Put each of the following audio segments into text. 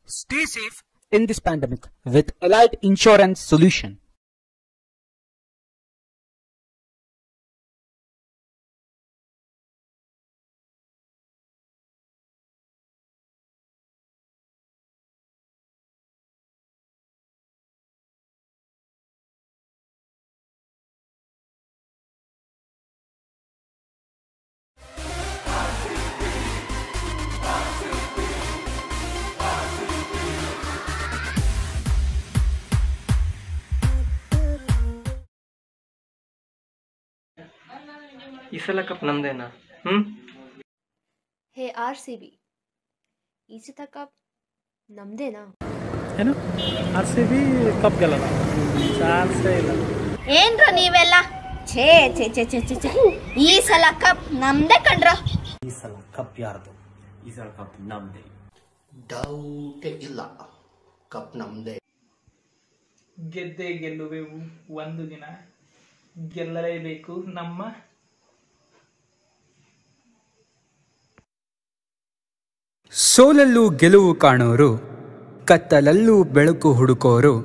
Stay safe in this pandemic with Elite Insurance Solution. ಈ ಸಲ cup ನಮ್ದೇನಾ ಹ್ಮ್ ಹೇ ಆರ್ ಸಿ ಬಿ ಈ ಸತ ಕಪ್ ನಮ್ದೇನಾ ಏನು ಆರ್ ಸಿ ಬಿ ಕಪ್ ಗೆಲ್ಲಲ್ಲ ಚಾನ್ಸೇ ಇಲ್ಲ ಏನ್ರ ನೀವೆಲ್ಲ ಛೇ ಛೇ ಛೇ ಛೇ ಛೇ ಛೇ ಈ ಸಲ ಕಪ್ ನಮ್ದೇ ಕಣ್ರ ಈ ಸಲ ಕಪ್ ಯಾರ್ದು ಈ ಸಲ ಕಪ್ ನಮ್ದೇ ಡೌಟೇ ಇಲ್ಲ ಕಪ್ ನಮ್ದೇ ಗೆದ್ದೇ ಗೆಲ್ಲುವೆವು ಒಂದು ದಿನ ಗೆಲ್ಲಲೇಬೇಕು ನಮ್ಮ ಸೋಲಲ್ಲೂ ಗೆಲುವು ಕಾಣೋರು ಕತ್ತಲಲ್ಲೂ ಬೆಳಕು ಹುಡುಕೋರು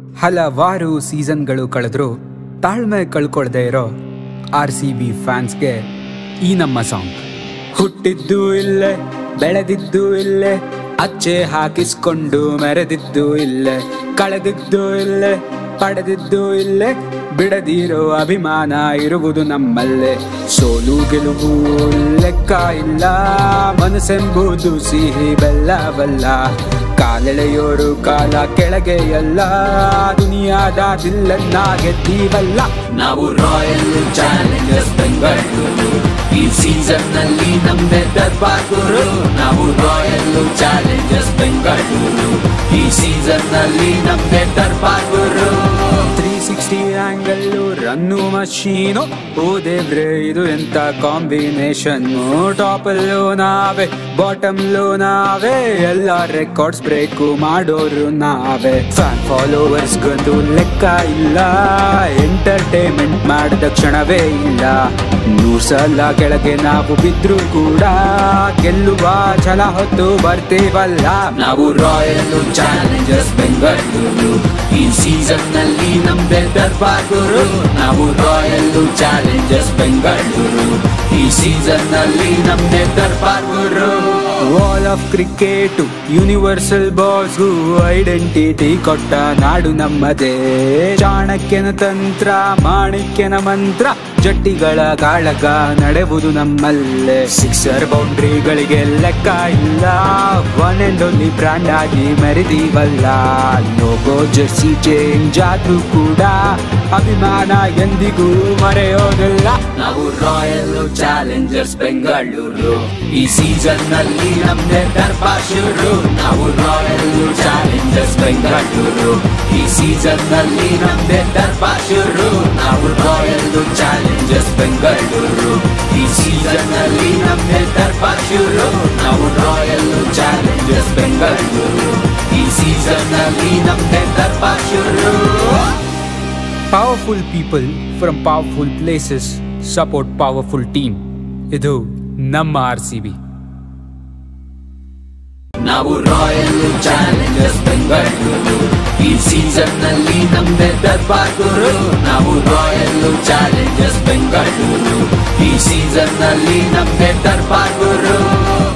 ಹಲವಾರು ಸೀಸನ್ಗಳು ಕಳೆದ್ರು ತಾಳ್ಮೆ ಕಳ್ಕೊಳ್ದೇ ಇರೋ ಆರ್ ಸಿ ಬಿ ಫ್ಯಾನ್ಸ್ಗೆ ಈ ನಮ್ಮ ಸಾಂಗ್ ಹುಟ್ಟಿದ್ದು ಇಲ್ಲೇ ಬೆಳೆದಿದ್ದು ಇಲ್ಲೇ ಅಚ್ಚೆ ಹಾಕಿಸ್ಕೊಂಡು ಮೆರೆದಿದ್ದು ಇಲ್ಲೇ ಕಳೆದಿದ್ದು ಇಲ್ಲೇ ಪಡೆದಿದ್ದು ಇಲ್ಲೇ ಬಿಡದಿರೋ ಅಭಿಮಾನ ಇರುವುದು ನಮ್ಮಲ್ಲೇ ಸೋಲು ಗೆಲುವು ಲೆಕ್ಕ ಇಲ್ಲ ಮನಸ್ಸೆಂಬುದು ಸಿಹಿ ಬೆಲ್ಲವಲ್ಲ ಕಾಲೆಳೆಯೋರು ಕಾಲ ಕೆಳಗೆ ಎಲ್ಲ ದುನಿಯಾದ ದಿಲ್ಲನ್ನ ಗೆದ್ದೀವಲ್ಲ ನಾವು ರಾಯಲ್ ಚಾಲೆಂಜರ್ಸ್ ಬೆಂಗಳೂರು ಈ ಸೀಸನ್ ನಲ್ಲಿ ನಮ್ದೆ ದರ್ಬಾಗುರು ನಾವು ರಾಯಲ್ ಚಾಲೆಂಜರ್ಸ್ ಬೆಂಗಳೂರು ಈ ಸೀಸನ್ ನಲ್ಲಿ ನಮ್ದೆ ದರ್ಬಾಗುರು three sixty angle run machine ಓ ದೇವ್ರೆ ಇದು ಎಂತ ಕಾಂಬಿನೇಷನ್ ಟಾಪಲ್ಲೂ ನಾವೇ ಬಾಟಮ್ಲೂ ನಾವೇ ಎಲ್ಲ ರೆಕಾರ್ಡ್ಸ್ ಬ್ರೇಕು ಮಾಡೋರು ನಾವೇ ಫ್ಯಾನ್ ಫಾಲೋವರ್ಸ್ ಗಂದು ಲೆಕ್ಕ ಇಲ್ಲ ಎಂಟರ್ಟೈನ್ಮೆಂಟ್ ಮಾಡಿದ ಕ್ಷಣವೇ ಇಲ್ಲ ನೂರ್ ಸಲ ಕೆಳಗೆ ನಾವು ಬಿದ್ರು ಕೂಡ ಗೆಲ್ಲುವ ಛಲ ಹೊತ್ತು ಬರ್ತೀವಲ್ಲ ನಾವು ರಾಯಲ್ ಚಾಲೆಂಜರ್ಸ್ ಬೆಂಗಳೂರು ಈ ಸೀಸನ್ ನಲ್ಲಿ ನಮ್ದೆ ದರ್ಬಾಗುರು ನಾವು ರಾಯಲ್ ಚಾಲೆಂಜರ್ಸ್ ಬೆಂಗಳೂರು ಈ ಸೀಸನ್ ನಲ್ಲಿ ನಮ್ದೆ ದರ್ಬಾಗುರು ವಾಲ್ ಆಫ್ ಕ್ರಿಕೆಟ್ ಯೂನಿವರ್ಸಲ್ ಬಾಸ್ಗೂ ಐಡೆಂಟಿಟಿ ಕೊಟ್ಟ ನಾಡು ನಮ್ಮದೇ ಚಾಣಕ್ಯನ ತಂತ್ರ ಮಾಣಿಕ್ಯನ ಮಂತ್ರ ಜಟ್ಟಿಗಳ ಕಾಳಗ ನಡೆವುದು ನಮ್ಮಲ್ಲೇ ಸಿಕ್ಸರ್ ಬೌಂಡ್ರಿಗಳಿಗೆ ಲೆಕ್ಕ ಇಲ್ಲ ಒನ್ ಅಂಡ್ ಓನ್ಲಿ ಬ್ರಾಂಡ್ ಆಗಿ ಮೆರೆದೀವಲ್ಲ ಲೋಗೋ ಜರ್ಸಿ ಚೇಂಜ್ ಆದ್ರೂ ಕೂಡ ಅಭಿಮಾನ ಎಂದಿಗೂ ಮರೆಯೋದಿಲ್ಲ ನಾವು ರಾಯಲ್ ಚಾಲೆಂಜರ್ಸ್ ಬೆಂಗಳೂರು ಈ ಸೀಸನ್ ನಲ್ಲಿ ನಮ್ದೆ ದರ್ಬಾರ್ ಶುರು ನಾವು ರಾಯಲ್ ಚಾಲೆಂಜರ್ಸ್ ಬೆಂಗಳೂರು ಈ ಸೀಸನ್ ನಲ್ಲಿ ನಮ್ದೆ ದರ್ಬಾರ್ ಶುರು ನಾವು ರಾಯಲ್ ಚಾಲೆಂಜರ್ಸ್ ಬೆಂಗಳೂರು ಈ ಸೀಸನ್ ನಲ್ಲಿ ನಮ್ದೆ ದರ್ಬಾರ್ ಶುರು ನಾವು ರಾಯಲ್ ಚಾಲೆಂಜರ್ಸ್ ಬೆಂಗಳೂರು ಈ ಸೀಸನ್ ನಲ್ಲಿ ನಮ್ದೆ ದರ್ಬಾರ್ ಶುರು powerful people from powerful places support powerful team ಇದು ನಮ್ಮ ಆರ್ ಸಿ ಬಿ ನಾವು ರಾಯಲ್ ಚಾಲೆಂಜರ್ಸ್ ಬೆಂಗಳೂರು ಈ ಸೀಸನ್ ನಲ್ಲಿ ನಮ್ದೆ ದರ್ಬಾಗುರು ನಾವು ರಾಯಲ್ ಚಾಲೆಂಜರ್ಸ್ ಬೆಂಗಳೂರು ಈ ಸೀಸನ್ ನಲ್ಲಿ ನಮ್ದೆ ದರ್ಬಾಗುರು